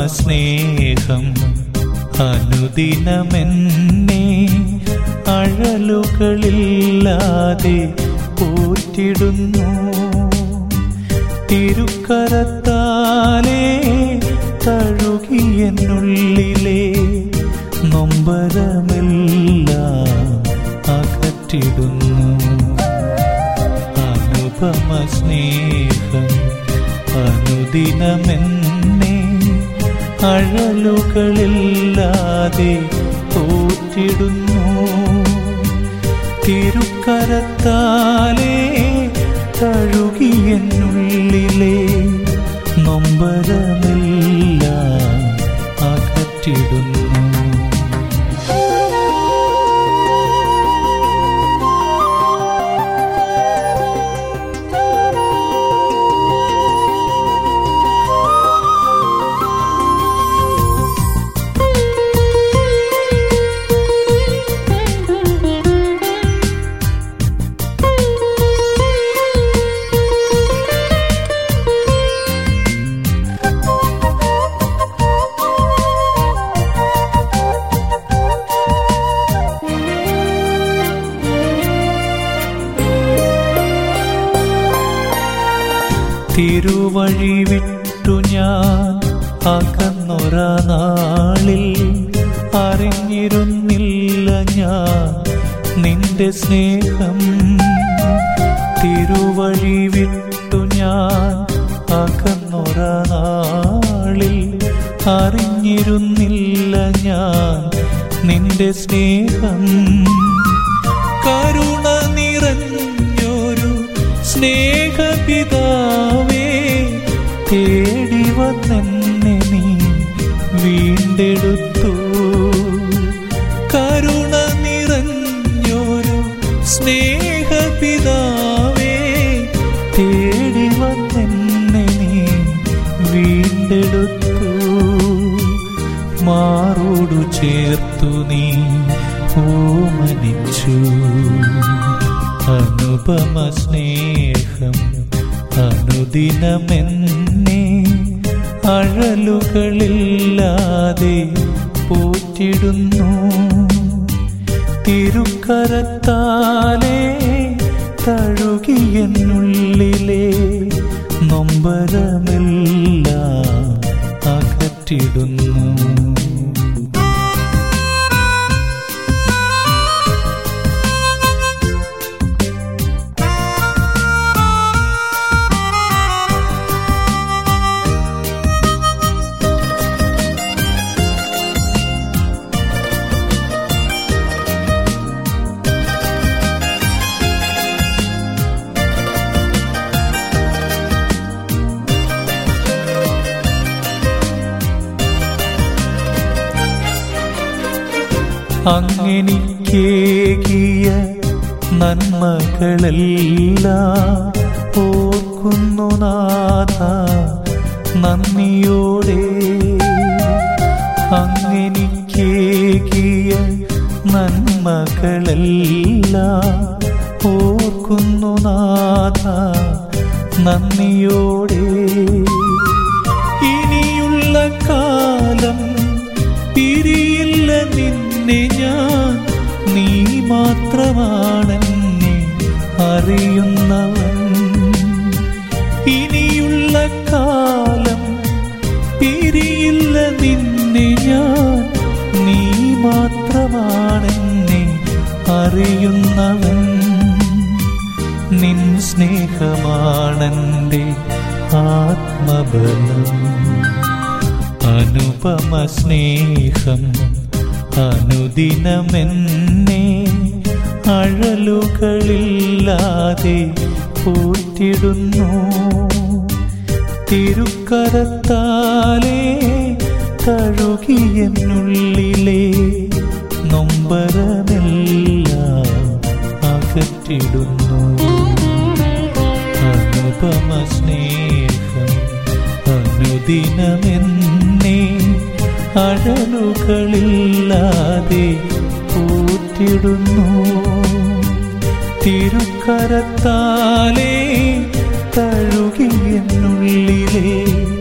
സ്നേഹം അനുദിനമെന്നെ അഴലുകളില്ലാതെ പോറ്റിടുന്നു തിരുക്കരത്താലേ തഴുകിയെന്നുള്ളിലെ നൊമ്പരമെല്ലാം അകറ്റിടുന്നു അനുപമ സ്നേഹം അനുദിനമെന്നെ അഴലുകളില്ലാതെ തോറ്റിടുന്നു തിരുക്കരത്താലേ തഴുകിയെന്നുള്ളിലെ നൊമ്പരമെല്ലാം അകറ്റിടുന്നു തിരുവഴി വിട്ടു ഞാൻ അകന്നൊര നാളിൽ അറിഞ്ഞിരുന്നില്ല ഞാൻ നിന്റെ സ്നേഹം തിരുവഴി വിട്ടു ഞാൻ അകന്നൊര നാളിൽ അറിഞ്ഞിരുന്നില്ല ഞാൻ നിന്റെ സ്നേഹം കരുണ നിറഞ്ഞൊരു സ്നേഹപിതാവേ തേടി വന്നെന്നെ നീ വീണ്ടെടുത്തു കരുണ നിറഞ്ഞൊരു സ്നേഹപിതാവേ തേടി വന്നെന്നെ നീ വീണ്ടെടുത്തു മാറോടു ചേർത്തു നീ ഓമനിച്ചു അനുപമ സ്നേഹം അനുദിനമെന്നെ അഴലുകളില്ലാതെ പോറ്റിടുന്നു തിരുക്കരത്താലേ തഴുകിയെന്നുള്ളിലെ നൊമ്പരമെല്ലാം അകറ്റിടുന്നു അങ്ങെനിക്കേകിയ നന്മകളെല്ലാം ഓർക്കുന്നു നാഥ നന്ദിയോടെ അങ്ങെനിക്കേകിയ നന്മകളെല്ലാം ഓർക്കുന്നു നാഥ നന്ദിയോടെ ഇനിയുള്ള കാലം പിരിയില്ല നിന്നെ ഞാൻ നീ മാത്രമാണെന്നെ അറിയുന്നവൻ ഇനിയുള്ള കാലം പിരിയില്ല നിന്നെ ഞാൻ നീ മാത്രമാണെന്നെ അറിയുന്നവൻ നിൻ സ്നേഹമാണെൻ്റെ ആത്മബലം അനുപമ സ്നേഹം അനുദിനമെന്നെ അഴലുകളില്ലാതെ പോറ്റിടുന്നു തിരുക്കരത്താലേ തഴുകിയെന്നുള്ളിലെ നൊമ്പരമെല്ലാം അകറ്റിടുന്നു അനുപമ സ്നേഹം അനുദിനമെന്നെ അഴലുകളില്ലാതെ പോറ്റിടുന്നു തിരുക്കരത്താലേ തഴുകിയെന്നുള്ളിലെ